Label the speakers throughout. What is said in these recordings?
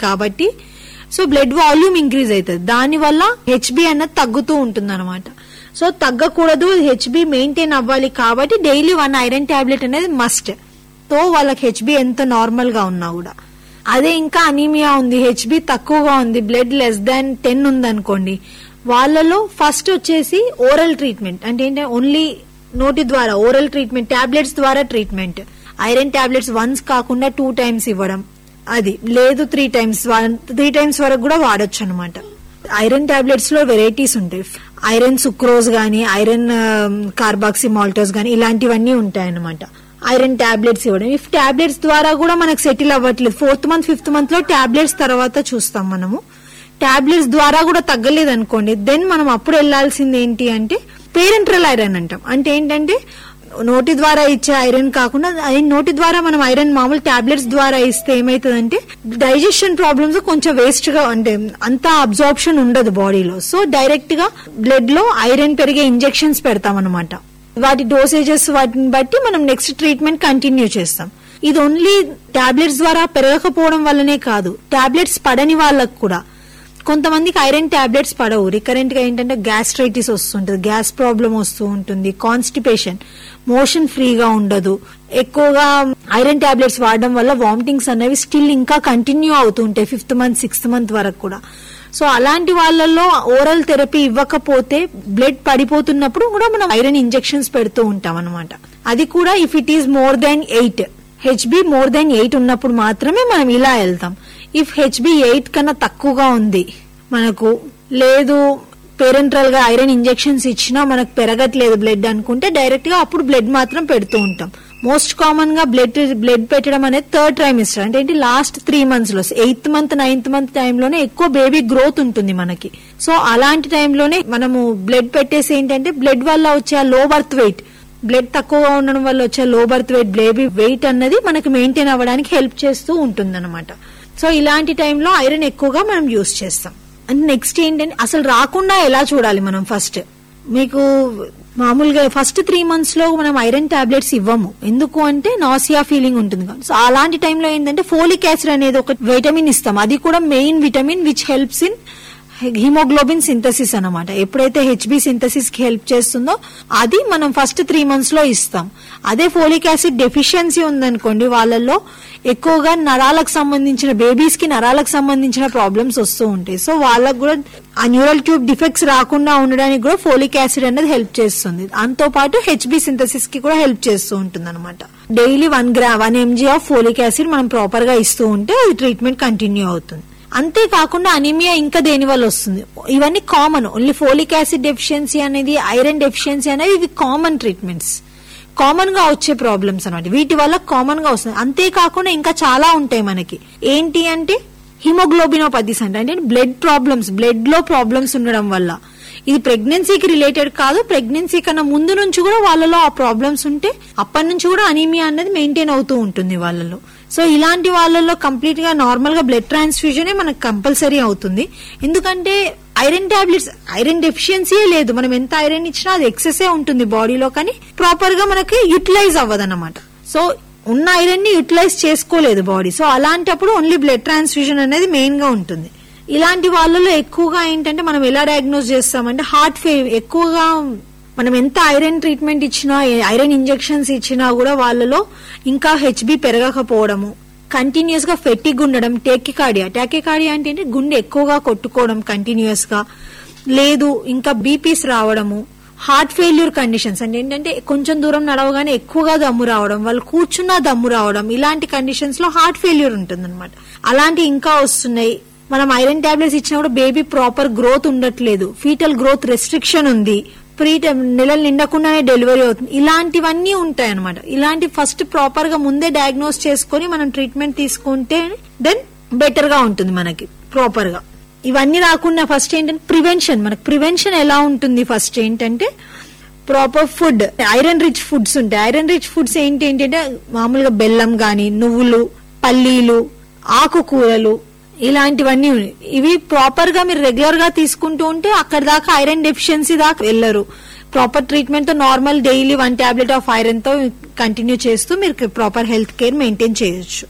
Speaker 1: కాబట్టి so blood volume increase అవుతుంది దానివల్ల హెచ్బి అన్నది తగ్గుతూ ఉంటుంది అనమాట సో తగ్గకూడదు హెచ్బి మెయింటైన్ అవ్వాలి కాబట్టి డైలీ వన్ ఐరన్ టాబ్లెట్ అనేది మస్ట్ తో వాళ్ళకి హెచ్బి ఎంత నార్మల్ గా ఉన్నా కూడా అదే ఇంకా అనీమియా ఉంది హెచ్బి తక్కువగా ఉంది బ్లడ్ లెస్ దాన్ టెన్ ఉంది అనుకోండి వాళ్ళలో ఫస్ట్ వచ్చేసి ఓరల్ ట్రీట్మెంట్ అంటే ఏంటంటే ఓన్లీ నోటి ద్వారా ఓరల్ ట్రీట్మెంట్ టాబ్లెట్స్ ద్వారా ట్రీట్మెంట్ ఐరన్ టాబ్లెట్స్ వన్స్ కాకుండా టూ టైమ్స్ ఇవ్వడం అది లేదు త్రీ టైమ్స్ త్రీ టైమ్స్ వరకు కూడా వాడొచ్చు అనమాట ఐరన్ టాబ్లెట్స్ లో వెరైటీస్ ఉంటాయి ఐరన్ సుక్రోజ్ గానీ ఐరన్ కార్బాక్సీ మాల్టోస్ గానీ ఇలాంటివన్నీ ఉంటాయి అనమాట ఐరన్ టాబ్లెట్స్ ఇవ్వడం ఇఫ్ టాబ్లెట్స్ ద్వారా కూడా మనకు సెటిల్ అవ్వట్లేదు ఫోర్త్ మంత్ ఫిఫ్త్ మంత్ లో టాబ్లెట్స్ తర్వాత చూస్తాం మనము టాబ్లెట్స్ ద్వారా కూడా తగ్గలేదు అనుకోండి దెన్ మనం అప్పుడు వెళ్లాల్సింది ఏంటి అంటే పేరెంట్రల్ ఐరన్ అంటాం అంటే ఏంటంటే నోటి ద్వారా ఇచ్చే ఐరన్ కాకుండా అది నోటి ద్వారా మనం ఐరన్ మామూలు టాబ్లెట్స్ ద్వారా ఇస్తే ఏమైతుందంటే డైజెషన్ ప్రాబ్లమ్స్ కొంచెం వేస్ట్ గా అంటే అంత అబ్జార్ప్షన్ ఉండదు బాడీలో సో డైరెక్ట్ గా బ్లడ్ లో ఐరన్ పెరిగే ఇంజెక్షన్స్ పెడతాం అనమాట వాటి డోసేజెస్ వాటిని బట్టి మనం నెక్స్ట్ ట్రీట్మెంట్ కంటిన్యూ చేస్తాం ఇది ఓన్లీ టాబ్లెట్స్ ద్వారా పెరగకపోవడం వల్లనే కాదు టాబ్లెట్స్ పడని వాళ్ళకు కూడా కొంతమందికి ఐరన్ టాబ్లెట్స్ పడవు రికరెంట్ గా ఏంటంటే గ్యాస్ట్రైటిస్ వస్తుంటుంది గ్యాస్ ప్రాబ్లం వస్తూ ఉంటుంది కాన్స్టిపేషన్ మోషన్ ఫ్రీగా ఉండదు ఎక్కువగా ఐరన్ టాబ్లెట్స్ వాడడం వల్ల వామిటింగ్స్ అనేవి స్టిల్ ఇంకా కంటిన్యూ అవుతూ ఉంటాయి ఫిఫ్త్ మంత్ సిక్స్త్ మంత్ వరకు కూడా సో అలాంటి వాళ్ళల్లో ఓరల్ థెరపీ ఇవ్వకపోతే బ్లడ్ పడిపోతున్నప్పుడు కూడా మనం ఐరన్ ఇంజెక్షన్స్ పెడుతూ ఉంటాం అనమాట అది కూడా if it is more than eight HB more than eight ఉన్నప్పుడు మాత్రమే మనం ఇలా వెళ్తాం ఇఫ్ హెచ్బి ఎయిట్ కన్నా తక్కువగా ఉంది మనకు లేదు పేరెంట్రల్ గా ఐరన్ ఇంజెక్షన్స్ ఇచ్చినా మనకు పెరగట్లేదు బ్లడ్ అనుకుంటే డైరెక్ట్ గా అప్పుడు బ్లడ్ మాత్రం పెడుతూ ఉంటాం మోస్ట్ కామన్ గా బ్లడ్ బ్లడ్ పెట్టడం అనేది థర్డ్ ట్రైమిస్టర్ అంటే ఏంటి లాస్ట్ త్రీ మంత్స్ లో ఎయిత్ మంత్ నైన్త్ మంత్ టైంలోనే ఎక్కువ బేబీ గ్రోత్ ఉంటుంది మనకి సో అలాంటి టైంలోనే మనము బ్లడ్ పెట్టేసి ఏంటంటే బ్లడ్ వల్ల వచ్చే లో బర్త్ వెయిట్ బ్లడ్ తక్కువగా ఉండడం వల్ల వచ్చే low birth weight baby wait అన్నది మనకి మెయింటైన్ అవ్వడానికి హెల్ప్ చేస్తూ ఉంటుంది సో ఇలాంటి టైంలో ఐరన్ ఎక్కువగా మనం యూస్ చేస్తాం అండ్ నెక్స్ట్ ఏంటంటే అసలు రాకుండా ఎలా చూడాలి మనం ఫస్ట్ మీకు మామూలుగా ఫస్ట్ త్రీ మంత్స్ లో మనం ఐరన్ టాబ్లెట్స్ ఇవ్వము ఎందుకు అంటే నాసియా ఫీలింగ్ ఉంటుంది కాబట్టి సో అలాంటి టైంలో ఏంటంటే ఫోలిక్ యాసిడ్ అనేది ఒక విటమిన్ ఇస్తాం అది కూడా main vitamin which helps in haemoglobin synthesis అన్నమాట ఎప్పుడైతే హెచ్బి సింథసిస్ కి హెల్ప్ చేస్తుందో అది మనం ఫస్ట్ త్రీ మంత్స్ లో ఇస్తాం అదే ఫోలిక్ యాసిడ్ డెఫిషియన్సీ ఉందనుకోండి వాళ్ళల్లో ఎక్కువగా నరాలకు సంబంధించిన బేబీస్ కి నరాలకు సంబంధించిన ప్రాబ్లమ్స్ వస్తూ ఉంటాయి సో వాళ్ళకు కూడా ఆ న్యూరల్ ట్యూబ్ డిఫెక్ట్స్ రాకుండా ఉండడానికి కూడా ఫోలిక్ యాసిడ్ అనేది హెల్ప్ చేస్తుంది దాంతో పాటు హెచ్బి సింథసిస్ కి కూడా హెల్ప్ చేస్తూ ఉంటుంది అనమాట డైలీ వన్ గ్రా one MG of folic acid మనం ప్రాపర్ గా ఇస్తూ ఉంటే అది ట్రీట్మెంట్ కంటిన్యూ అవుతుంది అంతేకాకుండా అనిమియా ఇంకా దేని వల్ల వస్తుంది ఇవన్నీ common only folic acid deficiency అనేది ఐరన్ డెఫిషియన్సీ అనేది ఇవి కామన్ ట్రీట్మెంట్స్ కామన్ గా వచ్చే ప్రాబ్లమ్స్ అనమాట వీటి వల్ల కామన్ గా వస్తుంది అంతేకాకుండా ఇంకా చాలా ఉంటాయి మనకి ఏంటి అంటే హిమోగ్లోబినోపతిస్ అంటే అంటే బ్లడ్ ప్రాబ్లమ్స్ బ్లడ్ లో ప్రాబ్లమ్స్ ఉండడం వల్ల ఇది ప్రెగ్నెన్సీకి రిలేటెడ్ కాదు ప్రెగ్నెన్సీ కన్నా ముందు నుంచి కూడా వాళ్ళలో ఆ ప్రాబ్లమ్స్ ఉంటే అప్పటి నుంచి కూడా అనీమియా అనేది మెయింటైన్ అవుతూ ఉంటుంది వాళ్ళలో సో ఇలాంటి వాళ్ళలో కంప్లీట్ గా నార్మల్ గా బ్లడ్ ట్రాన్స్ఫ్యూజనే మనకు కంపల్సరీ అవుతుంది ఎందుకంటే ఐరన్ టాబ్లెట్స్ ఐరన్ డెఫిషియన్సీయే లేదు మనం ఎంత ఐరన్ ఇచ్చినా అది ఎక్సెసే ఉంటుంది బాడీలో కానీ ప్రాపర్ గా మనకి యూటిలైజ్ అవ్వదన్నమాట సో ఉన్న ఐరన్ ని యూటిలైజ్ చేసుకోలేదు బాడీ సో అలాంటప్పుడు ఓన్లీ బ్లడ్ ట్రాన్స్ఫ్యూజన్ అనేది మెయిన్ గా ఉంటుంది ఇలాంటి వాళ్ళలో ఎక్కువగా ఏంటంటే మనం ఎలా డయాగ్నోస్ చేస్తామంటే హార్ట్ ఫెయిల్ ఎక్కువగా మనం ఎంత ఐరన్ ట్రీట్మెంట్ ఇచ్చినా ఐరన్ ఇంజెక్షన్స్ ఇచ్చినా కూడా వాళ్ళలో ఇంకా హెచ్బి పెరగకపోవడము కంటిన్యూస్ గా ఫెట్టిగ్ ఉండడం టెకికార్డియా టెకికార్డియా అంటే ఏంటి గుండె ఎక్కువగా కొట్టుకోవడం కంటిన్యూస్ గా లేదు ఇంకా బీపీస్ రావడము హార్ట్ ఫెయిల్యూర్ కండిషన్స్ అంటే ఏంటంటే కొంచెం దూరం నడవగానే ఎక్కువగా దమ్ము రావడం వాళ్ళు కూర్చున్నా దమ్ము రావడం ఇలాంటి కండిషన్స్ లో హార్ట్ ఫెయిల్యూర్ ఉంటుంది అలాంటి ఇంకా వస్తున్నాయి మనం ఐరన్ టాబ్లెట్స్ ఇచ్చినా కూడా బేబీ ప్రాపర్ గ్రోత్ ఉండట్లేదు ఫీటల్ గ్రోత్ రెస్ట్రిక్షన్ ఉంది ప్రీ నెలలు నిండకుండానే డెలివరీ అవుతుంది ఇలాంటివన్నీ ఉంటాయి అనమాట ఇలాంటి ఫస్ట్ ప్రాపర్ గా ముందే డయాగ్నోస్ చేసుకుని మనం ట్రీట్మెంట్ తీసుకుంటే దెన్ బెటర్ గా ఉంటుంది మనకి ప్రాపర్ గా ఇవన్నీ రాకుండా ఫస్ట్ ఏంటంటే ప్రివెన్షన్ మనకు ప్రివెన్షన్ ఎలా ఉంటుంది ఫస్ట్ ఏంటంటే proper food iron rich foods ఉంటాయి ఐరన్ రిచ్ ఫుడ్స్ ఏంటి ఏంటంటే మామూలుగా బెల్లం గాని నువ్వులు పల్లీలు ఆకుకూరలు ఇలాంటివన్నీ ఉన్నాయి. ఇవి ప్రాపర్ గా మీరు రెగ్యులర్ గా తీసుకుంటూ ఉంటే అక్కడ దాకా ఐరన్ డెఫిషియన్సీ దాకా వెళ్ళరు ప్రాపర్ ట్రీట్మెంట్ తో normal daily one tablet of iron తో కంటిన్యూ చేస్తూ మీరు ప్రాపర్ హెల్త్ కేర్ మెయింటైన్ చేయొచ్చు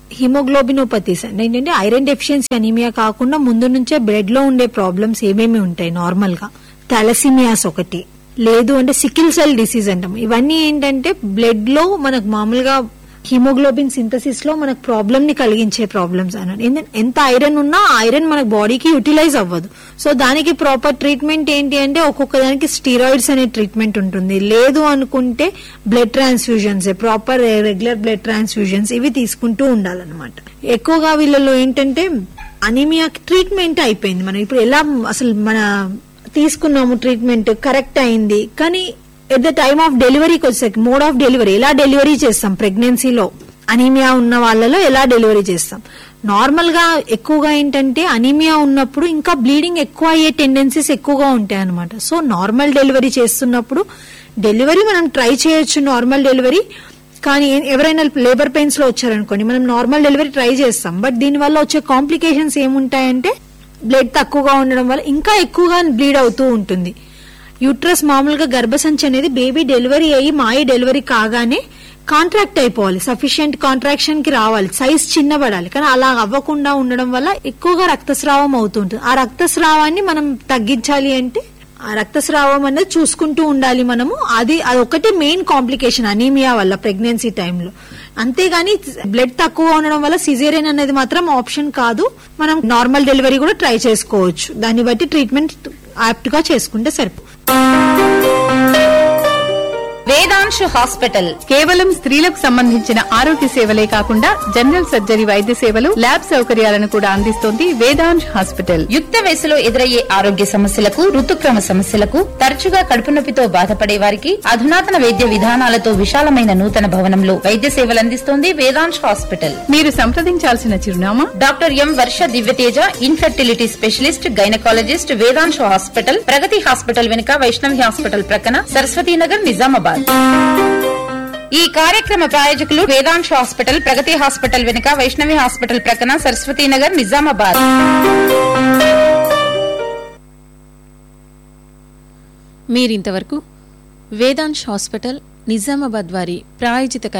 Speaker 1: హిమోగ్లోబినోపతీస్ అంటే ఏంటంటే ఐరన్ డెఫిషియన్సీ అనీమియా కాకుండా ముందు నుంచే బ్లడ్ లో ఉండే ప్రాబ్లమ్స్ ఏమేమి ఉంటాయి నార్మల్ గా థాలసీమియాస్ ఒకటి లేదు అంటే సికిల్ సెల్ డిసీజ్ అంటాం ఇవన్నీ ఏంటంటే బ్లడ్ లో మనకు మామూలుగా హిమోగ్లోబిన్ సింథసిస్ లో మనకు ప్రాబ్లమ్ ని కలిగించే ప్రాబ్లమ్స్ అన్నట్టు ఏంటంటే ఎంత ఐరన్ ఉన్నా ఆ ఐరన్ మనకు బాడీకి యూటిలైజ్ అవ్వదు సో దానికి ప్రాపర్ ట్రీట్మెంట్ ఏంటి అంటే ఒక్కొక్క దానికి స్టీరాయిడ్స్ అనే ట్రీట్మెంట్ ఉంటుంది లేదు అనుకుంటే blood transfusions proper regular blood transfusions ఇవి తీసుకుంటూ ఉండాలన్నమాట ఎక్కువగా వీళ్ళలో ఏంటంటే అనీమియా ట్రీట్మెంట్ అయిపోయింది మనం ఇప్పుడు ఎలా అసలు మన తీసుకున్నాము ట్రీట్మెంట్ కరెక్ట్ అయింది కానీ ఎట్ ద టైమ్ ఆఫ్ డెలివరీకి వచ్చేసరికి మోడ్ ఆఫ్ డెలివరీ ఎలా డెలివరీ చేస్తాం ప్రెగ్నెన్సీలో అనీమియా ఉన్న వాళ్ళలో ఎలా డెలివరీ చేస్తాం నార్మల్ గా ఎక్కువగా ఏంటంటే అనీమియా ఉన్నప్పుడు ఇంకా బ్లీడింగ్ ఎక్కువ అయ్యే టెండెన్సీస్ ఎక్కువగా ఉంటాయి అనమాట సో నార్మల్ డెలివరీ చేస్తున్నప్పుడు డెలివరీ మనం ట్రై చేయొచ్చు నార్మల్ డెలివరీ కానీ ఏ- ఎవరైనా లేబర్ పెయిన్స్ లో వచ్చారనుకోండి మనం నార్మల్ డెలివరీ ట్రై చేస్తాం బట్ దీని వల్ల వచ్చే కాంప్లికేషన్స్ ఏముంటాయంటే బ్లడ్ తక్కువగా ఉండడం వల్ల ఇంకా ఎక్కువగా బ్లీడ్ అవుతూ ఉంటుంది యూట్రస్ మామూలుగా గర్భసంచి అనేది బేబీ డెలివరీ అయ్యి మాయి డెలివరీ కాగానే కాంట్రాక్ట్ అయిపోవాలి సఫిషియెంట్ కాంట్రాక్షన్ కి రావాలి సైజ్ చిన్నబడాలి కానీ అలా అవ్వకుండా ఉండడం వల్ల ఎక్కువగా రక్తస్రావం అవుతుంటుంది ఆ రక్తస్రావాన్ని మనం తగ్గించాలి అంటే ఆ రక్తస్రావం అనేది చూసుకుంటూ ఉండాలి మనము అది అది ఒకటి మెయిన్ కాంప్లికేషన్ అనీమియా వల్ల ప్రెగ్నెన్సీ టైంలో అంతేగాని బ్లడ్ తక్కువ ఉండడం వల్ల సిజేరియన్ అనేది మాత్రం ఆప్షన్ కాదు మనం నార్మల్ డెలివరీ కూడా ట్రై చేసుకోవచ్చు దాన్ని బట్టి ట్రీట్మెంట్ యాప్ట్ గా చేసుకుంటే సరిపో
Speaker 2: వేదాంశు హాస్పిటల్
Speaker 3: కేవలం స్త్రీలకు సంబంధించిన ఆరోగ్య సేవలే కాకుండా జనరల్ సర్జరీ వైద్య సేవలు ల్యాబ్ సౌకర్యాలను కూడా అందిస్తోంది వేదాంశ్ హాస్పిటల్
Speaker 2: యుక్త వయసులో ఎదురయ్యే ఆరోగ్య సమస్యలకు ఋతుక్రమ సమస్యలకు తరచుగా కడుపు నొప్పితో బాధపడే వారికి అధునాతన వైద్య విధానాలతో విశాలమైన నూతన భవనంలో వైద్య సేవలు అందిస్తోంది వేదాంశ్ హాస్పిటల్
Speaker 3: మీరు సంప్రదించాల్సిన చిరునామా
Speaker 2: doctor M Varsha Divyateja infertility specialist gynaecologist Vedanshu hospital Pragathi hospital వెనుక వైష్ణవి హాస్పిటల్ ప్రక్కన సరస్వతీనగర్ నిజామాబాద్ ఈ కార్యక్రమ ప్రాయోజకులు వేదాంశు హాస్పిటల్ ప్రగతి హాస్పిటల్ వెనుక వైష్ణవి హాస్పిటల్ ప్రక్కన సరస్వతీనగర్ నిజామాబాద్
Speaker 4: మీరింతవరకు వేదాంశ్ హాస్పిటల్ నిజామాబాద్ వారి ప్రాయోజిత